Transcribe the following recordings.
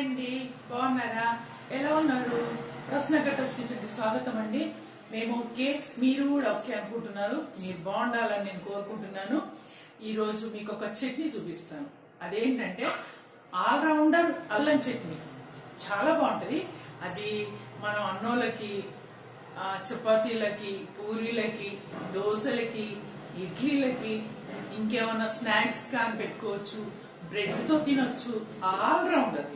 అండి బాగున్నారా ఎలా ఉన్నారు ప్రశ్న కట్టస్ కిచెన్ కి స్వాగతం అండి మేము ఓకే మీరు కూడా ఓకే అనుకుంటున్నారు మీరు బాగుండాలని నేను కోరుకుంటున్నాను ఈ రోజు మీకు ఒక చట్నీ చూపిస్తాను అదేంటంటే ఆల్రౌండర్ అల్లం చట్నీ చాలా బాగుంటది అది మనం అన్నోలకి ఆ, చపాతీలకి పూరీలకి దోశలకి ఇడ్లీలకి ఇంకేమన్నా స్నాక్స్ కానీ పెట్టుకోవచ్చు బ్రెడ్ తో తినొచ్చు ఆల్ రౌండ్ అది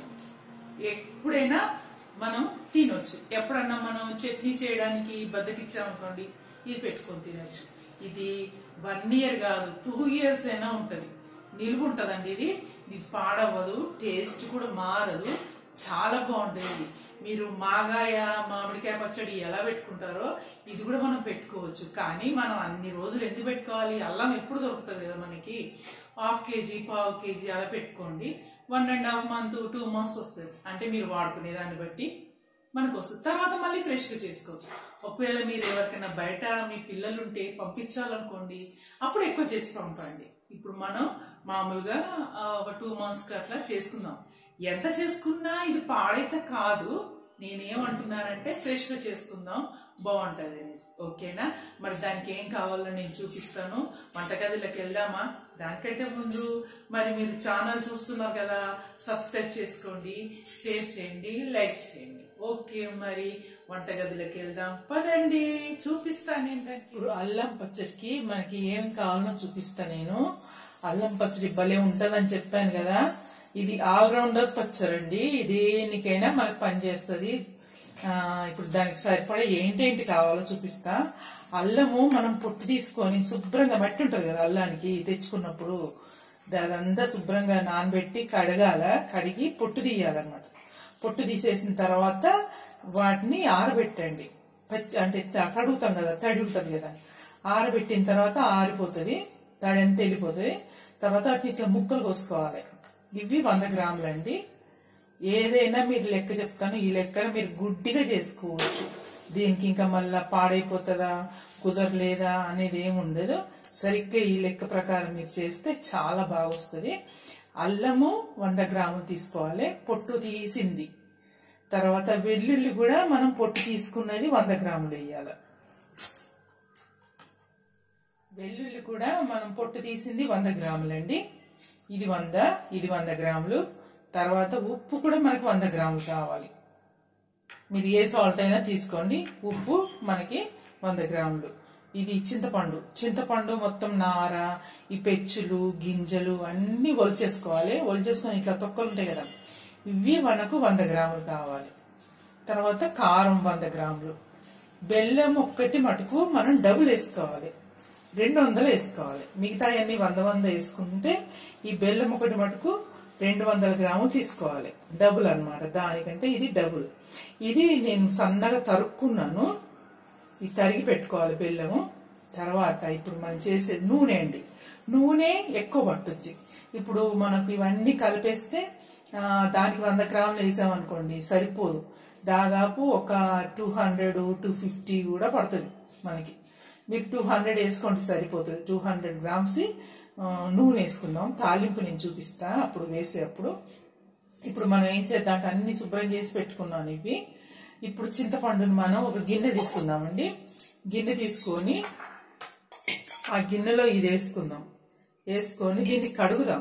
ఎప్పుడైనా మనం తినొచ్చు ఎప్పుడన్నా మనం చట్నీ చేయడానికి బద్దకిచ్చామనుకోండి ఇది పెట్టుకొని తినొచ్చు ఇది వన్ ఇయర్ కాదు టూ ఇయర్స్ అయినా ఉంటది నిలువ ఉంటదండి ఇది ఇది పాడవదు టేస్ట్ కూడా మారదు చాలా బాగుంటుంది ఇది మీరు మాగాయ మామిడికాయ పచ్చడి ఎలా పెట్టుకుంటారో ఇది కూడా మనం పెట్టుకోవచ్చు కానీ మనం అన్ని రోజులు ఎందుకు పెట్టుకోవాలి అల్లం ఎప్పుడు దొరుకుతుంది కదా మనకి హాఫ్ కేజీ పావు కేజీ అలా పెట్టుకోండి one and half month two months వస్తుంది అంటే మీరు వాడుకునే దాన్ని బట్టి మనకు వస్తుంది తర్వాత మళ్ళీ ఫ్రెష్ గా చేసుకోవచ్చు ఒకవేళ మీరు ఎవరికైనా బయట మీ పిల్లలు ఉంటే పంపించాలనుకోండి అప్పుడు ఎక్కువ చేసి పంపండి ఇప్పుడు మనం మామూలుగా ఆ, ఒక టూ మంత్స్ కి అట్లా చేసుకుందాం ఎంత చేసుకున్నా ఇది పాడైతే కాదు నేనేమంటున్నానంటే ఫ్రెష్ గా చేసుకుందాం బాగుంటది అనేసి ఓకేనా మరి దానికి ఏం కావాలో నేను చూపిస్తాను వంటగదిలోకి వెళ్దామా దానికంటే ముందు మరి మీరు ఛానల్ చూస్తున్నారు కదా సబ్స్క్రైబ్ చేసుకోండి షేర్ చేయండి లైక్ చేయండి ఓకే మరి వంటగదిలోకి వెళ్దాం పదండి చూపిస్తాను ఏంటంటే ఇప్పుడు అల్లం పచ్చడికి మనకి ఏం కావాలో చూపిస్తా నేను అల్లం పచ్చడి భలే ఉంటదని చెప్పాను కదా ఇది ఆల్ రౌండర్ పచ్చడండి ఇది దేనికైనా మనకు పనిచేస్తుంది ఆ, ఇప్పుడు దానికి సరిపడా ఏంటేంటి కావాలో చూపిస్తా అల్లము మనం పొట్టు తీసుకొని శుభ్రంగా మట్టి ఉంటుంది కదా అల్లానికి తెచ్చుకున్నప్పుడు అదంతా శుభ్రంగా నానబెట్టి కడగాల కడిగి పొట్టు తీయాలన్నమాట పొట్టు తీసేసిన తర్వాత వాటిని ఆరబెట్టండి పచ్చి అంటే త- కడుగుతాం కదా తడి ఉంటుంది కదా ఆరబెట్టిన తర్వాత ఆరిపోతుంది తడి అంతా వెళ్ళిపోతుంది తర్వాత వాటిని ఇట్లా ముక్కలు కోసుకోవాలి ఇవి వంద గ్రాములండి ఏదైనా మీరు లెక్క చెప్తాను ఈ లెక్కన మీరు గుడ్డిగా చేసుకోవచ్చు దీనికి ఇంకా మళ్ళా పాడైపోతుందా కుదరలేదా అనేది ఏమి ఉండదు సరిగ్గా ఈ లెక్క ప్రకారం మీరు చేస్తే చాలా బాగా వస్తుంది అల్లము వంద గ్రాములు తీసుకోవాలి పొట్టు తీసింది తర్వాత వెల్లుల్లి కూడా మనం పొట్టు తీసుకున్నది వంద గ్రాములు వేయాలి వెల్లుల్లి కూడా మనం పొట్టు తీసింది వంద గ్రాములండి ఇది వంద ఇది వంద గ్రాములు తర్వాత ఉప్పు కూడా మనకు వంద గ్రాములు కావాలి మీరు ఏ సాల్ట్ అయినా తీసుకోండి ఉప్పు మనకి వంద గ్రాములు ఇది చింతపండు చింతపండు మొత్తం నార ఈ పెచ్చులు గింజలు అన్ని ఒలిచేసుకోవాలి ఒలిచేసుకొని ఇట్లా తొక్కలు ఉంటాయి కదా ఇవి మనకు వంద గ్రాములు కావాలి తర్వాత కారం వంద గ్రాములు బెల్లం ఒక్కటి మటుకు మనం డబుల్ వేసుకోవాలి రెండు వందలు వేసుకోవాలి మిగతా అన్ని వంద వంద వేసుకుంటే ఈ బెల్లం ఒకటి మటుకు రెండు వందల గ్రాములు తీసుకోవాలి డబుల్ అన్నమాట దానికంటే ఇది డబుల్ ఇది నేను సన్నగా తరుక్కున్నాను ఇది తరిగి పెట్టుకోవాలి బెల్లము తర్వాత ఇప్పుడు మనం చేసే నూనె అండి నూనె ఎక్కువ పట్టుద్ది ఇప్పుడు మనకు ఇవన్నీ కలిపేస్తే ఆ, దానికి వంద గ్రాములు వేసామనుకోండి సరిపోదు దాదాపు ఒక టూ హండ్రెడ్ టూ ఫిఫ్టీ కూడా పడుతుంది మనకి మీరు టూ హండ్రెడ్ వేసుకోండి సరిపోతుంది టూ హండ్రెడ్ గ్రామ్స్ ఆ, నూనె వేసుకుందాం తాలింపు నేను చూపిస్తా అప్పుడు వేసేటప్పుడు ఇప్పుడు మనం ఏం చేద్దాం అంటే అన్ని శుభ్రం చేసి పెట్టుకున్నాను ఇవి ఇప్పుడు చింతపండుని మనం ఒక గిన్నె తీసుకుందామండి గిన్నె తీసుకొని ఆ గిన్నెలో ఇది వేసుకుందాం వేసుకొని దీన్ని కడుగుదాం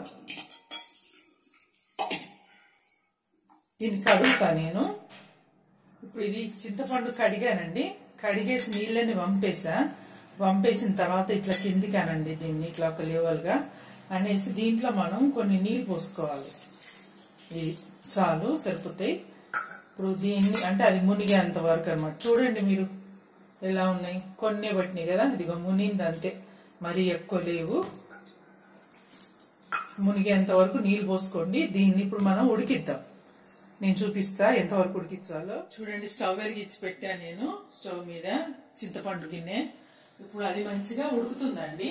దీన్ని కడుగుతా నేను ఇప్పుడు ఇది చింతపండు కడిగానండి కడిగేసి నీళ్ళని వంపేసా వంపేసిన తర్వాత ఇట్లా కిందికానండి దీన్ని ఇట్లా ఒక లెవెల్ గా అనేసి దీంట్లో మనం కొన్ని నీళ్ళు పోసుకోవాలి ఇది చాలు సరిపోతాయి ఇప్పుడు దీన్ని అంటే అది మునిగేంత వరకు అనమాట చూడండి మీరు ఎలా ఉన్నాయి కొన్ని పట్టినాయి కదా ఇదిగో మునింది అంతే మరీ ఎక్కువ లేవు మునిగేంత వరకు నీళ్ళు పోసుకోండి దీన్ని ఇప్పుడు మనం ఉడికిద్దాం నేను చూపిస్తా ఎంతవరకు ఉడికించాలో చూడండి స్టవ్ వెలిగించి పెట్టాను నేను స్టవ్ మీద చింతపండు గిన్నె ఇప్పుడు అది మంచిగా ఉడుకుతుందండి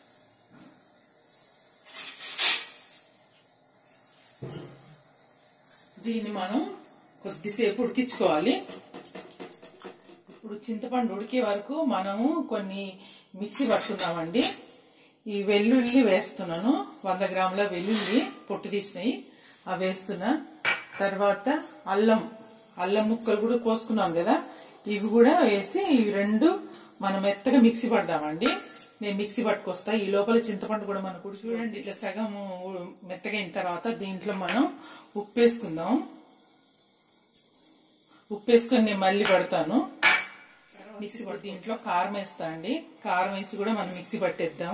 దీన్ని మనం కొద్దిసేపు ఉడికించుకోవాలి ఇప్పుడు చింతపండు ఉడికే వరకు మనము కొన్ని మిక్సీ పట్టుకున్నామండి ఈ వెల్లుల్లి వేస్తున్నాను వంద గ్రాముల వెల్లుల్లి పొట్టు తీసినాయి అవి వేస్తున్నా తర్వాత అల్లం అల్లం ముక్కలు కూడా కోసుకున్నాం కదా ఇవి కూడా వేసి ఇవి రెండు మనం మెత్తగా మిక్సీ పడ్డామండి నేను మిక్సీ పట్టుకొస్తా ఈ లోపల చింతపండు కూడా మనకు ఉడికి చూడండి ఇట్లా సగం మెత్తగా అయిన తర్వాత దీంట్లో మనం ఉప్పు వేసుకుందాం ఉప్పు వేసుకొని నేను మళ్ళీ పడతాను మిక్సీ పట్టి దీంట్లో కారం వేస్తా అండి కారం వేసి కూడా మనం మిక్సీ పట్టేద్దాం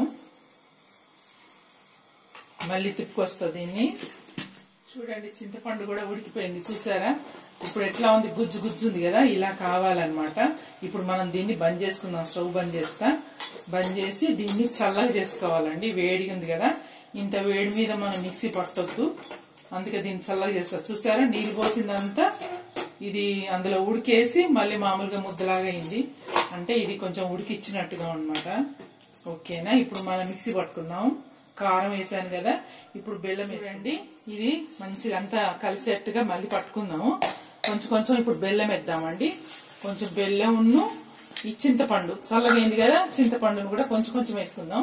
మళ్ళీ తిప్పుకొస్తా దీన్ని చూడండి చింతపండు కూడా ఉడికిపోయింది చూసారా ఇప్పుడు ఎట్లా ఉంది గుజ్జు గుజ్జు ఉంది కదా ఇలా కావాలన్నమాట ఇప్పుడు మనం దీన్ని బంద్ చేసుకుందాం స్టవ్ బంద్ చేస్తా బంద్ చేసి దీన్ని చల్లగా చేసుకోవాలండి వేడిగా ఉంది కదా ఇంత వేడి మీద మనం మిక్సీ పట్టొద్దు అందుకే దీన్ని చల్లగా చేస్తా చూసారా నీళ్ళు పోసిందంతా ఇది అందులో ఉడికేసి మళ్ళీ మామూలుగా ముద్దలాగా అయింది అంటే ఇది కొంచెం ఉడికిచ్చినట్టుగా అనమాట ఓకేనా ఇప్పుడు మనం మిక్సీ పట్టుకుందాం కారం వేసాను కదా ఇప్పుడు బెల్లం వేసండి ఇది మంచిగా అంతా కలిసేట్టుగా మళ్ళీ పట్టుకుందాము కొంచెం కొంచెం ఇప్పుడు బెల్లం వేద్దామండి కొంచెం బెల్లం ఉన్ను ఈ చింతపండు చల్లగైంది కదా చింతపండును కూడా కొంచెం కొంచెం వేసుకుందాం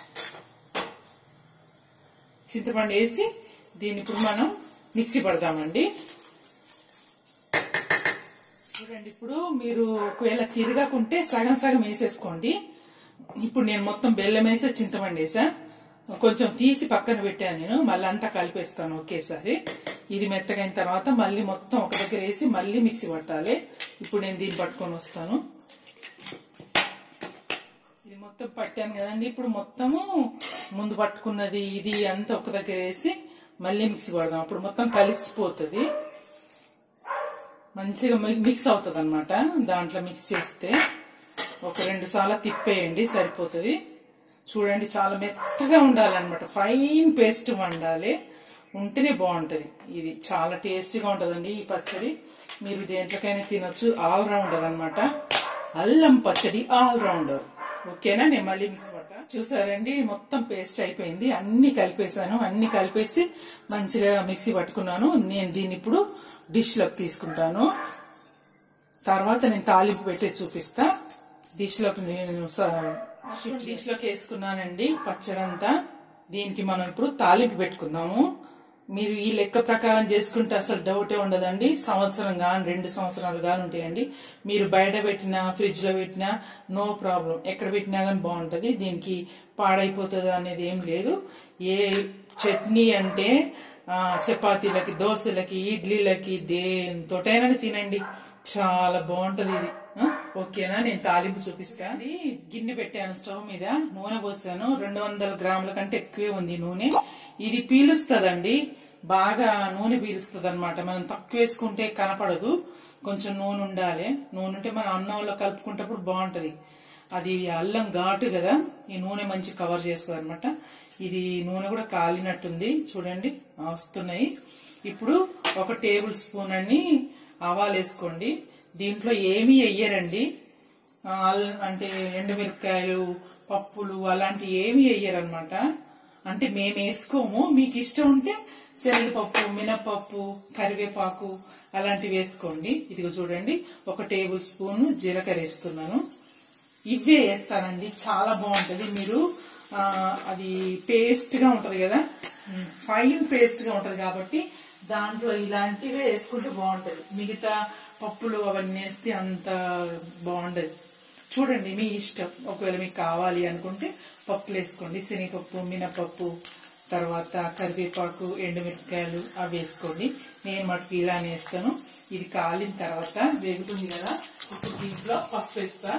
చింతపండు వేసి దీన్ని ఇప్పుడు మనం మిక్సీ పడదామండి చూడండి ఇప్పుడు మీరు ఒకవేళ తిరగకుంటే సగం సగం వేసేసుకోండి ఇప్పుడు నేను మొత్తం బెల్లం వేసా చింతపండు వేసా కొంచెం తీసి పక్కన పెట్టాను నేను మళ్ళీ అంతా కలిపేస్తాను ఒకేసారి ఇది మెత్తగైన తర్వాత మళ్ళీ మొత్తం ఒక దగ్గర వేసి మళ్ళీ మిక్సీ పట్టాలి ఇప్పుడు నేను దీన్ని పట్టుకొని వస్తాను ఇది మొత్తం పట్టాను కదండి ఇప్పుడు మొత్తము ముందు పట్టుకున్నది ఇది అంతా ఒక దగ్గర వేసి మళ్ళీ మిక్సీ పడదాం అప్పుడు మొత్తం కలిసిపోతుంది మంచిగా మిక్స్ అవుతుంది అనమాట దాంట్లో మిక్స్ చేస్తే ఒక రెండు సార్లు తిప్పేయండి సరిపోతుంది చూడండి చాలా మెత్తగా ఉండాలన్నమాట ఫైన్ పేస్ట్ వండాలి ఉంటేనే బాగుంటది ఇది చాలా టేస్టీగా ఉంటదండి ఈ పచ్చడి మీరు దేంట్లోకైనా తినొచ్చు ఆల్ రౌండర్ అనమాట అల్లం పచ్చడి ఆల్ రౌండర్ ఓకేనా నేను మళ్ళీ మిక్స్ పడతా చూసారండి మొత్తం పేస్ట్ అయిపోయింది అన్ని కలిపేశాను అన్ని కలిపేసి మంచిగా మిక్సీ పట్టుకున్నాను నేను దీన్ని ఇప్పుడు డిష్ లోకి తీసుకుంటాను తర్వాత నేను తాలింపు పెట్టి చూపిస్తా డిష్ లోకి నేను డిష్ లోకి వేసుకున్నానండి పచ్చడంతా దీనికి మనం ఇప్పుడు తాలింపు పెట్టుకుందాము మీరు ఈ లెక్క ప్రకారం చేసుకుంటే అసలు డౌటే ఉండదండి సంవత్సరం గాని రెండు సంవత్సరాలు గాని ఉంటాయండి మీరు బయట పెట్టినా ఫ్రిడ్జ్ లో పెట్టినా నో ప్రాబ్లం ఎక్కడ పెట్టినా గానీ బాగుంటది దీనికి పాడైపోతుంది అనేది ఏం లేదు ఏ చట్నీ అంటే ఆ, చపాతీలకి దోశలకి ఇడ్లీలకి దేనితోటైనా తినండి చాలా బాగుంటది ఇది ఆ, ఓకేనా నేను తాలింపు చూపిస్తాను ఇది గిన్నె పెట్టాను స్టవ్ మీద నూనె పోసాను రెండు వందల గ్రాముల కంటే ఎక్కువే ఉంది ఈ నూనె ఇది పీలుస్తదండి బాగా నూనె పీలుస్తుంది అనమాట మనం తక్కువ వేసుకుంటే కనపడదు కొంచెం నూనె ఉండాలి నూనె ఉంటే మనం అన్నంలో కలుపుకుంటప్పుడు బాగుంటది అది అల్లం ఘాటు కదా ఈ నూనె మంచి కవర్ చేస్తుంది అనమాట ఇది నూనె కూడా కాలినట్టుంది చూడండి ఆ, వస్తున్నాయి ఇప్పుడు ఒక టేబుల్ స్పూన్ అన్ని ఆవాలు వేసుకోండి దీంట్లో ఏమీ వెయ్యరండి ఆ, అల్- అంటే ఎండుమిరపకాయలు పప్పులు అలాంటివి ఏమీ వెయ్యరనమాట అంటే మేము వేసుకోము మీకు ఇష్టం ఉంటే శనగపప్పు మినపప్పు కరివేపాకు అలాంటివి వేసుకోండి ఇదిగో చూడండి ఒక టేబుల్ స్పూన్ జీలకర్ర వేస్తున్నాను ఇవే వేస్తానండి చాలా బాగుంటది మీరు ఆ, అది పేస్ట్ గా ఉంటది కదా ఫైన్ పేస్ట్ గా ఉంటది కాబట్టి దాంట్లో ఇలాంటివే వేసుకుంటే బాగుంటది మిగతా పప్పులు అవన్నీ వేస్తే అంత బాగుండదు చూడండి మీ ఇష్టం ఒకవేళ మీకు కావాలి అనుకుంటే పప్పులు వేసుకోండి శనగపప్పు మినపప్పు తర్వాత కరివేపాకు ఎండుమిరపకాయలు అవి వేసుకోండి నేను మటుకు ఇలానే వేస్తాను ఇది కాలిన తర్వాత వేగుతుంది కదా ఇప్పుడు దీంట్లో పసుపు వేస్తా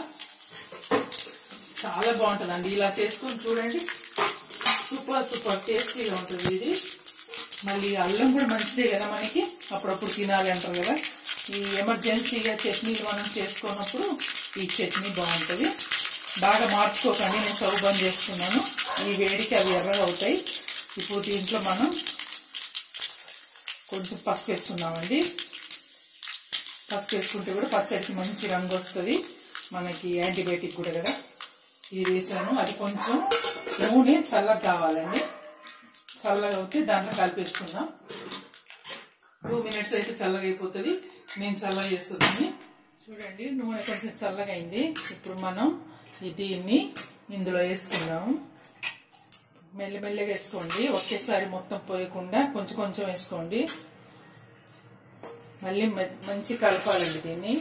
చాలా బాగుంటుందండి ఇలా చేసుకొని చూడండి సూపర్ సూపర్ టేస్టీగా ఉంటుంది ఇది మళ్ళీ అల్లం కూడా మంచిదే కదా మనకి అప్పుడప్పుడు తినాలి అంటారు కదా ఈ ఎమర్జెన్సీగా చట్నీలు మనం చేసుకున్నప్పుడు ఈ చట్నీ బాగుంటుంది బాగా మార్చుకోకండి నేను స్టవ్ బంద్ చేస్తున్నాను ఈ వేడికి అవి ఎర్రగా అవుతాయి ఇప్పుడు దీంట్లో మనం కొంచెం పసుపు వేసుకున్నామండి పసుపు వేసుకుంటే కూడా పచ్చడికి మంచి రంగు వస్తుంది మనకి యాంటీబయాటిక్ కూడా కదా ఇది వేసాను అది కొంచెం నూనె చల్లగా కావాలండి చల్లగా అవుతే దాంట్లో కలిపేసుకుందాం టూ మినిట్స్ అయితే చల్లగా అయిపోతుంది నేను చల్లగా చేస్తుంది చూడండి నూనె కొంచెం చల్లగా అయింది ఇప్పుడు మనం ఈ దీన్ని ఇందులో వేసుకుందాము మెల్లమెల్లగా వేసుకోండి ఒకేసారి మొత్తం పోయకుండా కొంచెం కొంచెం వేసుకోండి మళ్ళీ మ- మంచి కలపాలండి దీన్ని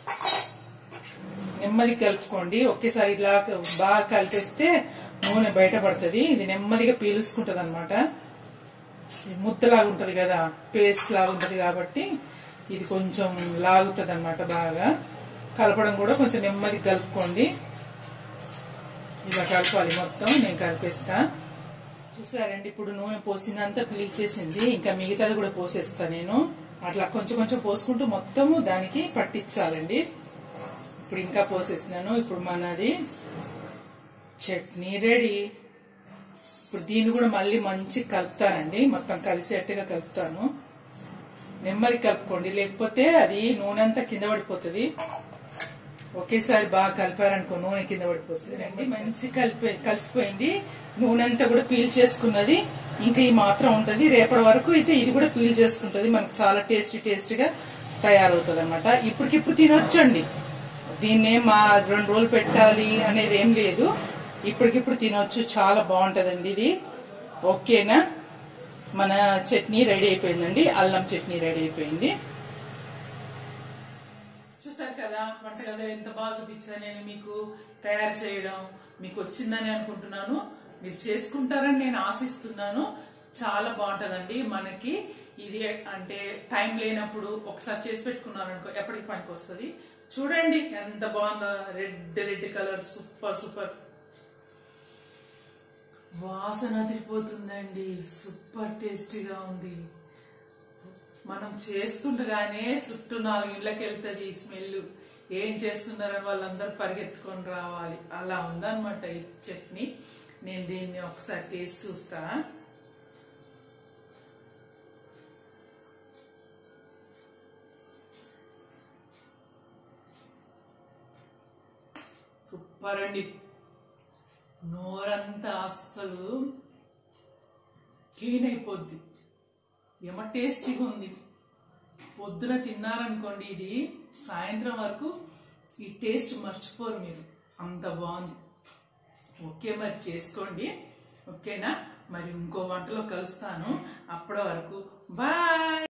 నెమ్మది కలుపుకోండి ఒకేసారి ఇలా బాగా కలిపేస్తే నూనె బయటపడుతుంది ఇది నెమ్మదిగా పీలుసుకుంటది అనమాట ముద్దలాగా ఉంటది కదా పేస్ట్ లాగా ఉంటది కాబట్టి ఇది కొంచెం లాగుతుంది అనమాట బాగా కలపడం కూడా కొంచెం నెమ్మది కలుపుకోండి ఇలా కలపాలి మొత్తం నేను కలిపేస్తా చూసారండి ఇప్పుడు నూనె పోసిందంతా పీల్చేసింది ఇంకా మిగతాది కూడా పోసేస్తా నేను అట్లా కొంచెం కొంచెం పోసుకుంటూ మొత్తము దానికి పట్టించాలండి ఇప్పుడు ఇంకా పోసేసినాను ఇప్పుడు మనది చట్నీ రెడీ ఇప్పుడు దీన్ని కూడా మళ్ళీ మంచి కలుపుతానండి మొత్తం కలిసేట్టుగా కలుపుతాను నెమ్మది కలుపుకోండి లేకపోతే అది నూనె అంతా కింద పడిపోతుంది ఒకేసారి బాగా కలిపారనుకో నూనె కింద పడిపోతుంది రండి మంచి కలిపి కలిసిపోయింది నూనె అంతా కూడా పీల్ చేసుకున్నది ఇంకా ఈ మాత్రం ఉంటది రేపటి వరకు అయితే ఇది కూడా పీల్ చేసుకుంటది మనకు చాలా టేస్టీ టేస్టీ గా తయారవుతుంది అనమాట ఇప్పటికిప్పుడు తినొచ్చండి దీన్నే మా రెండు రోజులు పెట్టాలి అనేది ఏం లేదు ఇప్పటికిప్పుడు తినొచ్చు చాలా బాగుంటదండి ఇది ఓకేనా మన చట్నీ రెడీ అయిపోయిందండి అల్లం చట్నీ రెడీ అయిపోయింది చూసారు కదా వంటగదిలో ఎంత బాగా చూపించాను నేను మీకు తయారు చేయడం మీకు వచ్చిందని అనుకుంటున్నాను మీరు చేసుకుంటారని నేను ఆశిస్తున్నాను చాలా బాగుంటదండి మనకి ఇది అంటే టైం లేనప్పుడు ఒకసారి చేసి పెట్టుకున్నారు అనుకో ఎప్పటికి పనికి వస్తుంది చూడండి ఎంత బాగుందో red red colour super super వాసన అదిరిపోతుందండి సూపర్ టేస్టీగా ఉంది మనం చేస్తుండగానే చుట్టూ నాలుగు ఇళ్ళకి వెళ్తుంది ఈ స్మెల్ ఏం చేస్తున్నారని వాళ్ళందరూ పరిగెత్తుకొని రావాలి అలా ఉందన్నమాట ఈ చట్నీ నేను దీన్ని ఒకసారి టేస్ట్ చూస్తా సూపర్ అండి నోరంతా అస్సలు క్లీన్ అయిపోద్ది ఏమ టేస్టీగా ఉంది పొద్దున తిన్నారనుకోండి ఇది సాయంత్రం వరకు ఈ టేస్ట్ మర్చిపోరు మీరు అంత బాగుంది ఓకే మరి చేసుకోండి ఓకేనా మరి ఇంకో వంటలో కలుస్తాను అప్పటి వరకు బాయ్